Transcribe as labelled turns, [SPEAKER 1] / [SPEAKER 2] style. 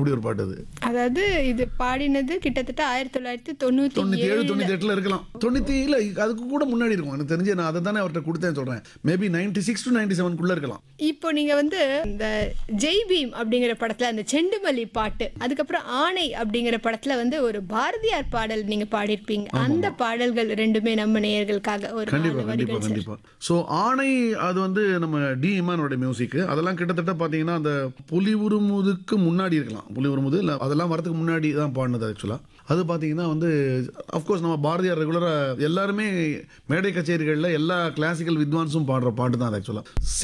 [SPEAKER 1] அப்படி ஒரு பாட்டு அது
[SPEAKER 2] அதாவது இது பாடினது கிட்டத்தட்ட ஆயிரத்தி தொள்ளாயிரத்தி தொண்ணூத்தி
[SPEAKER 1] தொண்ணூத்தி ஏழு
[SPEAKER 2] ஏழு
[SPEAKER 1] தொண்ணூத்தி எட்டுல இருக்கலாம் தொண்ணூத்தி இல்ல அதுக்கு கூட முன்னாடி இருக்கும் எனக்கு தெரிஞ்சு நான் அதை தானே அவர்கிட்ட கொடுத்தேன் சொல்றேன் maybe ninety six to ninety செவன்குள்ள இருக்கலாம்
[SPEAKER 2] இப்போ நீங்க வந்து இந்த ஜெய் பீம் அப்படிங்கிற படத்துல அந்த செண்டுமல்லி பாட்டு அதுக்கப்புறம் ஆணை அப்படிங்கிற படத்துல வந்து ஒரு பாரதியார் பாடல் நீங்க பாடியிருப்பீங்க அந்த பாடல்கள் ரெண்டுமே நம்ம நேயர்களுக்காக ஒரு
[SPEAKER 1] கண்டிப்பா
[SPEAKER 2] நாலு
[SPEAKER 1] கண்டிப்பா
[SPEAKER 2] வரிகள்
[SPEAKER 1] கண்டிப்பா ஸோ ஆணை அது வந்து நம்ம டி இமானோட மியூசிக் அதெல்லாம் கிட்டத்தட்ட பார்த்தீங்கன்னா அந்த புலி உருமுதுக்கு முன்னாடி இருக்கலாம் புலி உருமுது இல்லை அதெல்லாம் வரதுக்கு முன்னாடி தான் பாடினது ஆக்சுவலாக அது பார்த்தீங்கன்னா வந்து அஃப்கோர்ஸ் நம்ம பாரதியார் ரெகுலராக எல்லாருமே மேடை கச்சேரிகளில் எல்லா கிளாசிக்கல் வித்வான்ஸும் பாடுற பாட்டு தான் அது ஆக்சுவலாக